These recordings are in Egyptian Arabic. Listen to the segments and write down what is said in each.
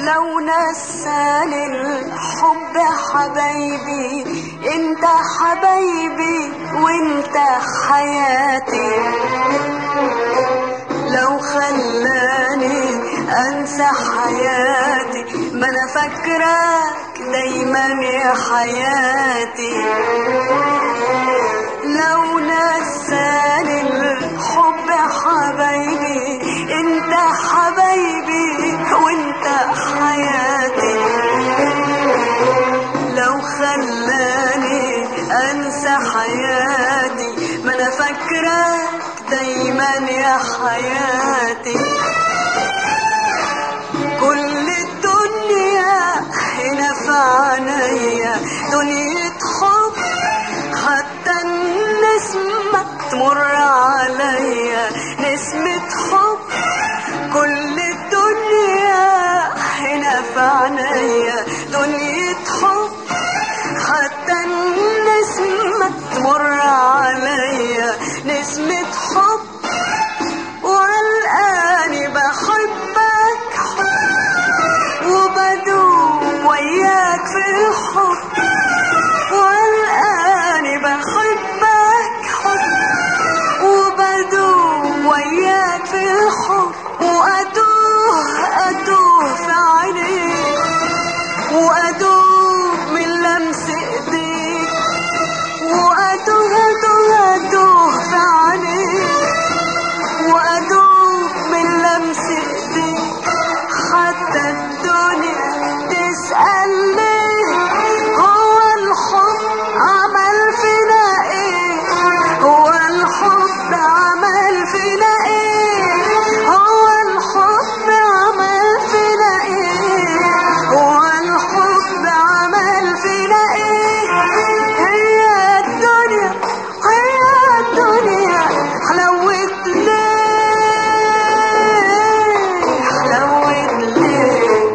لو نساني الحب حبايبي انت حبايبي وانت حياتي لو خلاني انسى حياتي ما انا فاكراك دايما يا حياتي لو نساني الحب حبايبي انت حبايبي وانت حياتي لو خلاني انسى حياتي ما انا فاكراك دايما يا حياتي كل الدنيا هنا في عينيا دنيا حب حتى النسمة تمر عليا نسمة حب كل الدنيا هنا في عينيا دنيا حب حتى النسمة تمر عليا نسمة حب والآن بحبك حب وبدوم وياك في الحب والآن بحبك حب وبدوم وياك في الحب وأتوه أتوه في عينيك وأدوب من لمس إيديك وأتوه أتوه أتوه في عينيك وأدوب من لمس إيديك حتى الدنيا تسأل ليه هو الحب عمل فينا ايه هو الحب عمل فينا ايه هو الحب عمل فينا ايه هو الحب عمل فينا ايه هي الدنيا هي الدنيا حلوت ليه حلوت ليه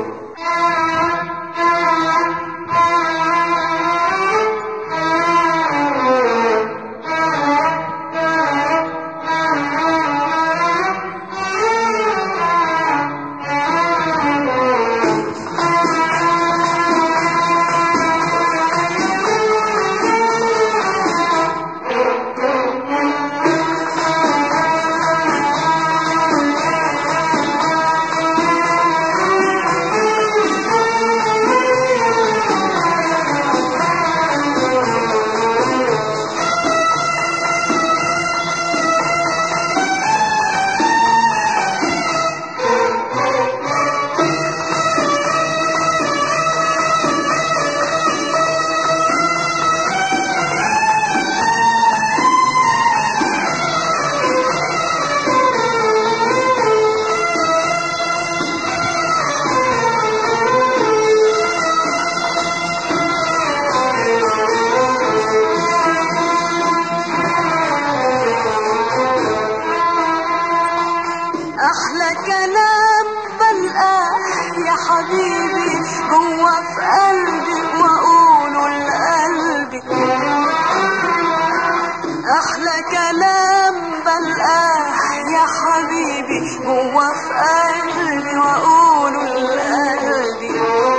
احلى كلام بلقاه يا حبيبي جوا في قلبي واقوله لقلبي احلى كلام بلقاه يا حبيبي جوا في قلبي واقوله لقلبي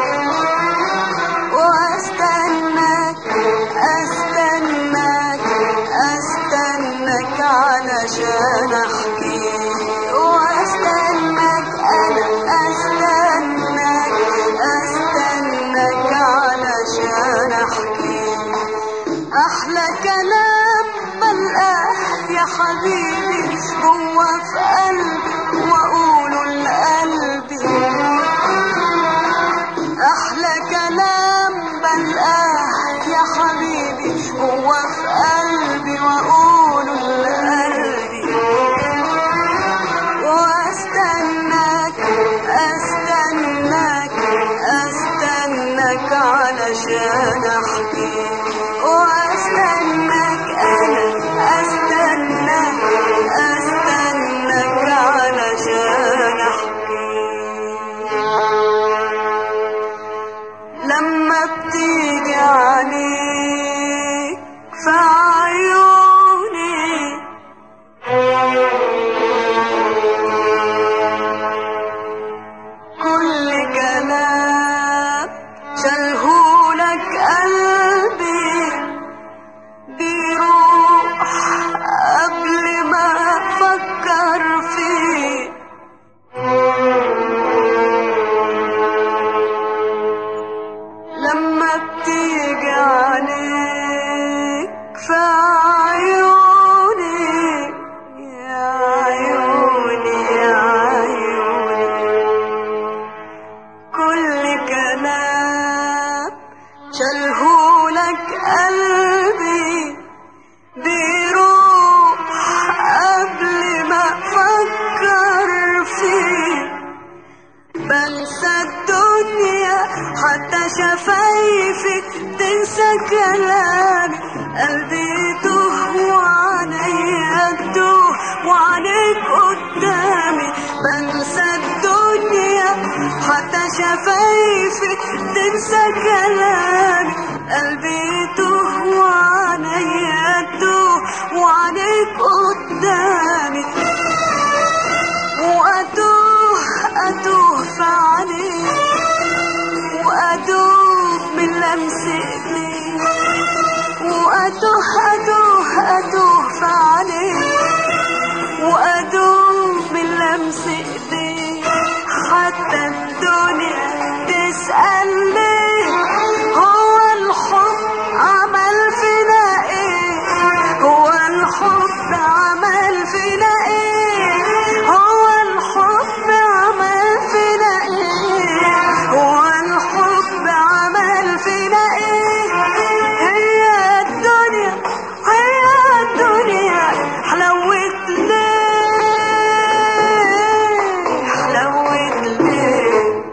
واستناك استناك استناك علشان احكي واستناك انا استناك استناك علشان احكي احلى كلام بلقاه يا حبيبي جوا في قلبي واقوله لقلبي احلى كلام بلقاه يا حبيبي هو في قلبي واقوله لقلبي واستناك استناك استناك علشان احكي واستناك انا استناك استناك كلامي قلبي يتوه وعينيا تتوه وعليك قدامي بنسى الدنيا حتى شفايفي تنسى كلامي قلبي يتوه وعينيا تتوه وعليك قدامي